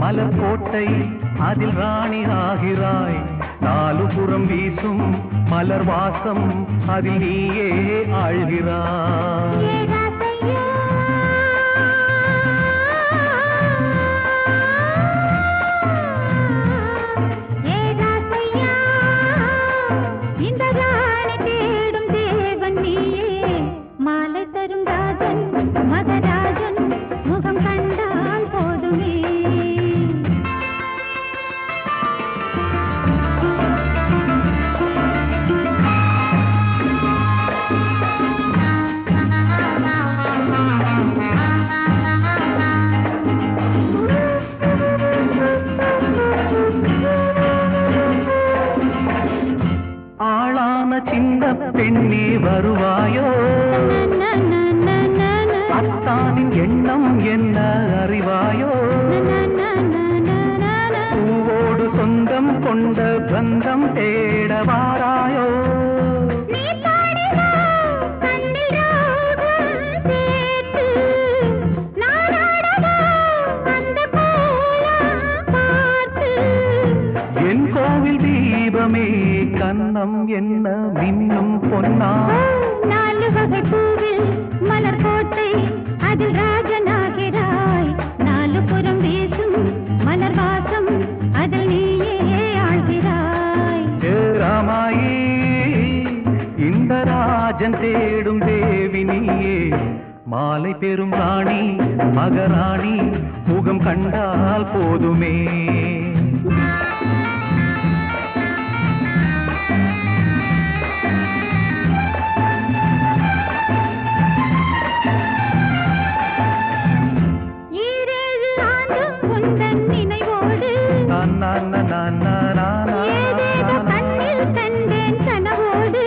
மலர் கோட்டை அதில் ராணி ஆகிறாய் நாலு புறம் வீசும் மலர் வாசம் அதில் நீயே ஆழ்கிறாய் ஏகாதையா ஏகாதையா இந்த ராணி தேடும் தேவன் நீயே மாலை தரும் ராஜன் மகராஜன் முகம் கண்டால் போதுமே ஆளான சின்ன பெண்ணே வருவாயோ அத்தானின் எண்ணம் என்ன அறிவாயோ பூவோடு சொந்தம் கொண்ட பந்தம் தேட வாராயோ நீ பாடிவா கண்ணில் ராகம் சேர்த்து நான் ஆடவா அந்த கோலம் பார்த்து என் கோவில் தீபமே கன்னம் என்ன மின்னும் பொன்னா நாலு வகை பூவில் மலர் கோட்டை அதில் ராஜனாகிறாய் நாலு புறம் வீசும் மலர் வாசம் அதில் நீயே ஆழ்கிறாய் ஏ ராமாயி இந்த ராஜன் தேடும் தேவி நீயே மாலை பெரும் ராணி மகராணி முகம் கண்டால் போதுமே ஈரேழு ஆண்டும் உந்தன் நினைவோடு ஏதேதோ கண்ணில் கண்டேன் கனவோடு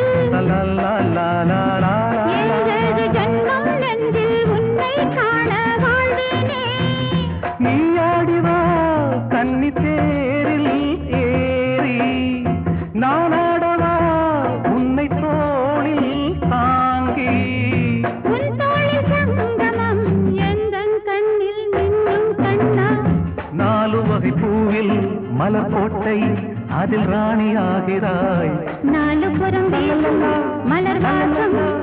ஏழேழு ஜன்மம் நெஞ்சில் உன்னை காண வாழ்வேனே நீயாடிவா கன்னி தேரில் ஏறி நானாடவா உன்னை தோளில் தாங்கி உன் தோளில் சங்கமம் எந்தன் கண்ணில் மின்னும் கண்ணா நாலு வகை பூவில் மலர் கோட்டை அதில் ராணி ஆகிறாய் நாலு புறம் வீசும் மலர் வாசம்